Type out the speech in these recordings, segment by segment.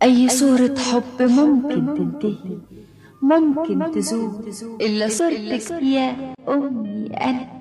أي صورة حب ممكن تنتهي ممكن تزول إلا صورتك يا أمي أنا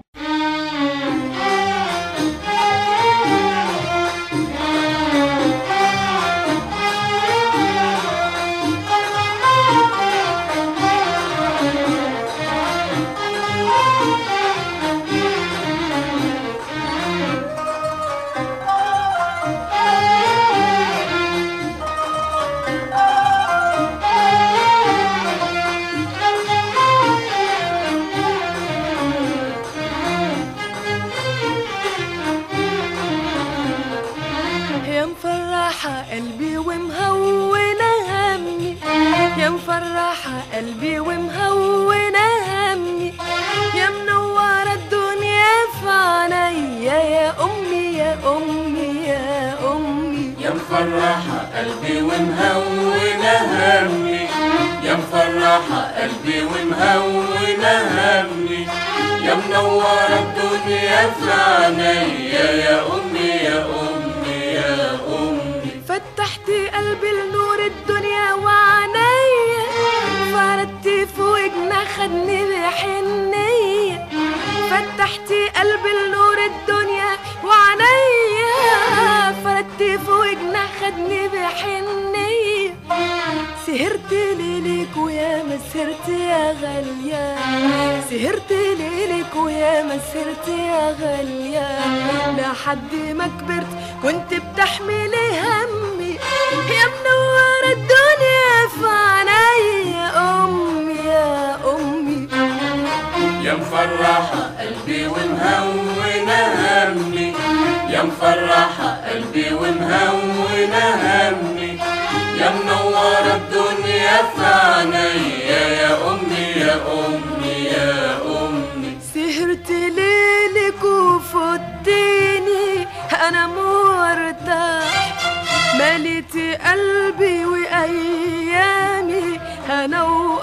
يا مفرحة قلبي ومهونة همي يا مفرحة قلبي ومهونة همي يا منورة الدنيا في عينيا يا أمي يا أمي يا أمي يا مفرحة قلبي ومهونة همي يا مفرحة قلبي ومهونة همي يا منورة الدنيا في عينيا يا أمي يا أمي يا أمي فتحتي قلبي لنور الدنيا وعينيا فردتي فوق خدني بحنية فتحتي قلبي لنور الدنيا وعينيا فردتي فوق خدني بحنية سهرت ليلك ويا ما سهرت يا غالية سهرت ليلك ويا ما سهرت يا غالية لحد ما كبرت كنت بتحملي همي يا منورة الدنيا في عينيا أمي يا أمي يا مفرحة قلبي ومهونة همي يا مفرحة قلبي ومهونة همي يا منورة الدنيا في عينيا يا أمي يا أمي يا أمي سهرت ليلك وفضتني انا مرتاح مليتي قلبي وايامي انا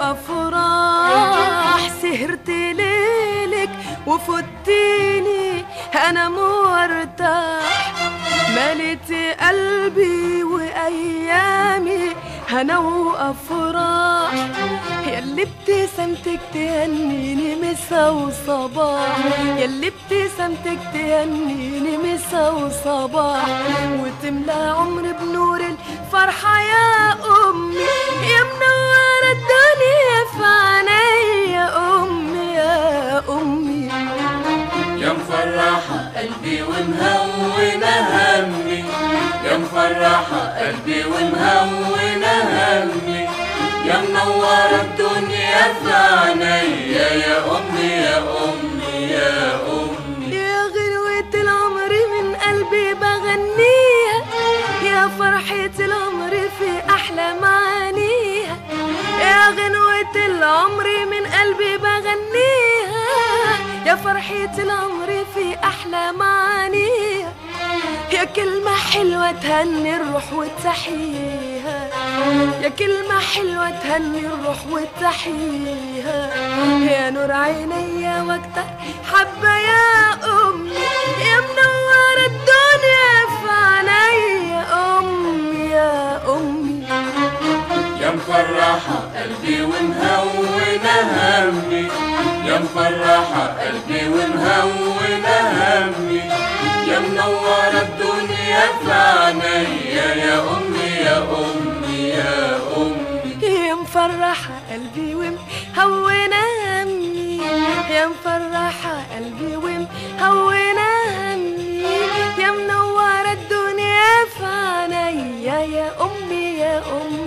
وافراح سهرت ليلك وفضتني انا مرتاح مليتي قلبي وايامي انا وافراح ياللي ابتسامتك تهنيني مسا وصباح ياللي ابتسامتك تهنيني مسا وصباح وتملى عمري بنور الفرحة يا أمي يا منورة الدنيا في عينيا أمي يا أمي يا مفرحة قلبي ومهونة همي يا مفرحة قلبي ومهونة همي يا منورة الدنيا في عينيا يا أمي يا أمي يا أمي يا غنوة العمر من قلبي بغنيها يا فرحة العمر في أحلى معانيها يا غنوة العمر من قلبي بغنيها يا فرحة العمر في أحلى معانيها يا كلمة حلوة تهني الروح وتحييها يا كلمة حلوة تهني الروح وتحييها يا نور عينيا واكتر حبة يا أمي يا منورة الدنيا في عينيا أمي يا أمي يا مفرحة قلبي ومهونة همي يا مفرحة قلبي ومهونة همي يا منورة الدنيا في عينيا يا أمي يا أمي يا أمي يا مفرحة قلبي ومهونة همي يا مفرحة قلبي ومهونة همي يا منورة الدنيا في عينيا يا أمي يا أمي